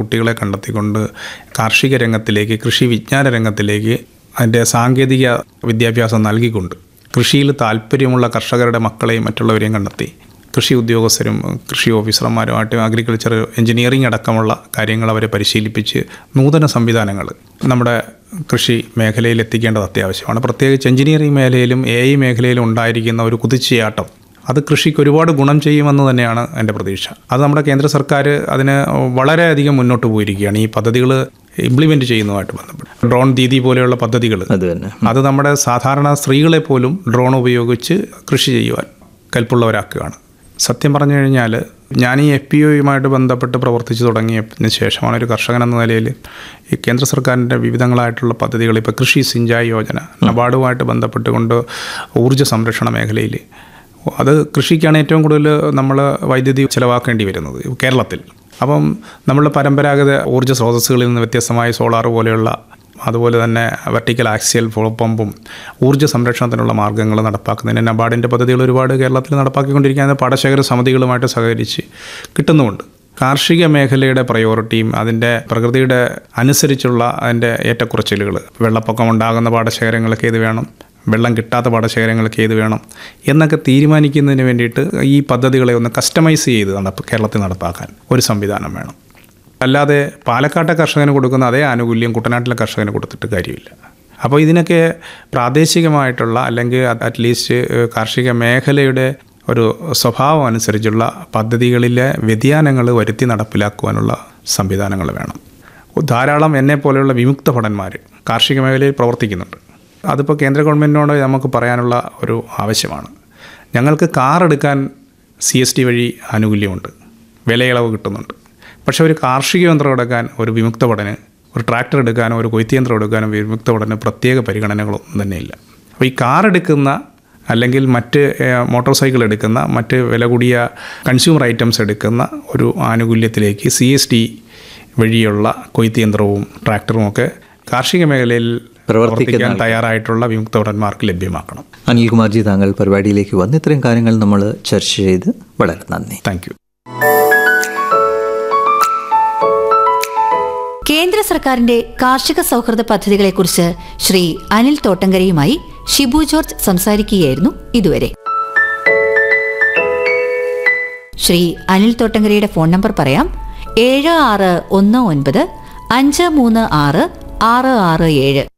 കുട്ടികളെ കണ്ടെത്തിക്കൊണ്ട് കാർഷിക രംഗത്തിലേക്ക് കൃഷി വിജ്ഞാന രംഗത്തിലേക്ക് അതിൻ്റെ സാങ്കേതിക വിദ്യാഭ്യാസം നൽകിക്കൊണ്ട് കൃഷിയിൽ താല്പര്യമുള്ള കർഷകരുടെ മക്കളെയും മറ്റുള്ളവരെയും കണ്ടെത്തി കൃഷി ഉദ്യോഗസ്ഥരും കൃഷി ഓഫീസർമാരുമായിട്ട് അഗ്രികൾച്ചർ എഞ്ചിനീയറിംഗ് അടക്കമുള്ള കാര്യങ്ങൾ അവരെ പരിശീലിപ്പിച്ച് നൂതന സംവിധാനങ്ങൾ നമ്മുടെ കൃഷി മേഖലയിൽ എത്തിക്കേണ്ടത് അത്യാവശ്യമാണ് പ്രത്യേകിച്ച് എഞ്ചിനീയറിംഗ് മേഖലയിലും എ ഐ മേഖലയിലും ഉണ്ടായിരിക്കുന്ന ഒരു കുതിച്ചുചാട്ടം അത് കൃഷിക്ക് ഒരുപാട് ഗുണം ചെയ്യുമെന്ന് തന്നെയാണ് എൻ്റെ പ്രതീക്ഷ അത് നമ്മുടെ കേന്ദ്ര സർക്കാർ അതിന് വളരെയധികം മുന്നോട്ട് പോയിരിക്കുകയാണ് ഈ പദ്ധതികൾ ഇംപ്ലിമെൻറ്റ് ചെയ്യുന്നതുമായിട്ട് ബന്ധപ്പെട്ട് ഡ്രോൺ ദീദി പോലെയുള്ള പദ്ധതികൾ അത് തന്നെ അത് നമ്മുടെ സാധാരണ സ്ത്രീകളെ പോലും ഡ്രോൺ ഉപയോഗിച്ച് കൃഷി ചെയ്യുവാൻ കൽപ്പുള്ളവരാക്കുകയാണ് സത്യം പറഞ്ഞു കഴിഞ്ഞാൽ ഞാൻ ഈ എഫ് പി ഒയുമായിട്ട് ബന്ധപ്പെട്ട് പ്രവർത്തിച്ചു തുടങ്ങിയതിന് ശേഷമാണ് ഒരു കർഷകൻ എന്ന നിലയിൽ ഈ കേന്ദ്ര സർക്കാരിൻ്റെ വിവിധങ്ങളായിട്ടുള്ള പദ്ധതികൾ ഇപ്പോൾ കൃഷി സിഞ്ചായി യോജന നബാർഡുമായിട്ട് ബന്ധപ്പെട്ടുകൊണ്ട് ഊർജ്ജ സംരക്ഷണ മേഖലയിൽ അത് കൃഷിക്കാണ് ഏറ്റവും കൂടുതൽ നമ്മൾ വൈദ്യുതി ചിലവാക്കേണ്ടി വരുന്നത് കേരളത്തിൽ അപ്പം നമ്മൾ പരമ്പരാഗത ഊർജ്ജ സ്രോതസ്സുകളിൽ നിന്ന് വ്യത്യസ്തമായി സോളാർ പോലെയുള്ള അതുപോലെ തന്നെ വെർട്ടിക്കൽ ആക്സിയൽ പമ്പും ഊർജ്ജ സംരക്ഷണത്തിനുള്ള മാർഗ്ഗങ്ങൾ നടപ്പാക്കുന്നതിന് നബാർഡിൻ്റെ പദ്ധതികൾ ഒരുപാട് കേരളത്തിൽ നടപ്പാക്കിക്കൊണ്ടിരിക്കുന്ന പാടശേഖര സമിതികളുമായിട്ട് സഹകരിച്ച് കിട്ടുന്നുമുണ്ട് കാർഷിക മേഖലയുടെ പ്രയോറിറ്റിയും അതിൻ്റെ പ്രകൃതിയുടെ അനുസരിച്ചുള്ള അതിൻ്റെ ഏറ്റക്കുറച്ചിലുകൾ വെള്ളപ്പൊക്കം ഉണ്ടാകുന്ന പാടശേഖരങ്ങൾക്ക് ഏത് വേണം വെള്ളം കിട്ടാത്ത പാടശേഖരങ്ങൾക്ക് ഏത് വേണം എന്നൊക്കെ തീരുമാനിക്കുന്നതിന് വേണ്ടിയിട്ട് ഈ പദ്ധതികളെ ഒന്ന് കസ്റ്റമൈസ് ചെയ്ത് നടപ്പ് കേരളത്തിൽ നടപ്പാക്കാൻ ഒരു സംവിധാനം വേണം അല്ലാതെ പാലക്കാട്ടെ കർഷകന് കൊടുക്കുന്ന അതേ ആനുകൂല്യം കുട്ടനാട്ടിലെ കർഷകന് കൊടുത്തിട്ട് കാര്യമില്ല അപ്പോൾ ഇതിനൊക്കെ പ്രാദേശികമായിട്ടുള്ള അല്ലെങ്കിൽ അറ്റ്ലീസ്റ്റ് കാർഷിക മേഖലയുടെ ഒരു സ്വഭാവം അനുസരിച്ചുള്ള പദ്ധതികളിലെ വ്യതിയാനങ്ങൾ വരുത്തി നടപ്പിലാക്കുവാനുള്ള സംവിധാനങ്ങൾ വേണം ധാരാളം എന്നെ പോലെയുള്ള വിമുക്ത ഭടന്മാർ കാർഷിക മേഖലയിൽ പ്രവർത്തിക്കുന്നുണ്ട് അതിപ്പോൾ കേന്ദ്ര ഗവൺമെൻറ്റിനോട് നമുക്ക് പറയാനുള്ള ഒരു ആവശ്യമാണ് ഞങ്ങൾക്ക് കാർ എടുക്കാൻ സി എസ് ടി വഴി ആനുകൂല്യമുണ്ട് വിലയിളവ് കിട്ടുന്നുണ്ട് പക്ഷേ ഒരു കാർഷിക യന്ത്രം എടുക്കാൻ ഒരു വിമുക്ത ഭടന് ഒരു ട്രാക്ടർ എടുക്കാനോ ഒരു കൊയ്ത്തിയന്ത്രം എടുക്കാനോ വിമുക്ത ഭടന് പ്രത്യേക പരിഗണനകളൊന്നും തന്നെയില്ല അപ്പോൾ ഈ കാർ എടുക്കുന്ന അല്ലെങ്കിൽ മറ്റ് ഏഹ്, മോട്ടോർ സൈക്കിൾ എടുക്കുന്ന മറ്റ് വില കൂടിയ കൺസ്യൂമർ ഐറ്റംസ് എടുക്കുന്ന ഒരു ആനുകൂല്യത്തിലേക്ക് സി എസ് ടി വഴിയുള്ള കൊയ്ത്തിയന്ത്രവും ട്രാക്ടറും ഒക്കെ കാർഷിക മേഖലയിൽ പ്രവർത്തിക്കാൻ തയ്യാറായിട്ടുള്ള വിമുക്ത ഭടന്മാർക്ക് ലഭ്യമാക്കണം അനിൽകുമാർജി താങ്കൾ പരിപാടിയിലേക്ക് വന്ന് ഇത്രയും കാര്യങ്ങൾ നമ്മൾ ചർച്ച ചെയ്ത് വളരെ നന്ദി താങ്ക് യു കേന്ദ്ര സർക്കാരിന്റെ കാർഷിക സൗഹൃദ പദ്ധതികളെക്കുറിച്ച് ശ്രീ അനിൽ തോട്ടങ്കരയുമായി ഷിബു ജോർജ് സംസാരിക്കുകയായിരുന്നു ഇതുവരെ ശ്രീ അനിൽ തോട്ടങ്കരയുടെ ഫോൺ നമ്പർ പറയാം ഏഴ് ആറ് ഒന്ന് ഒൻപത് അഞ്ച് മൂന്ന് ആറ് ആറ് ആറ് ഏഴ്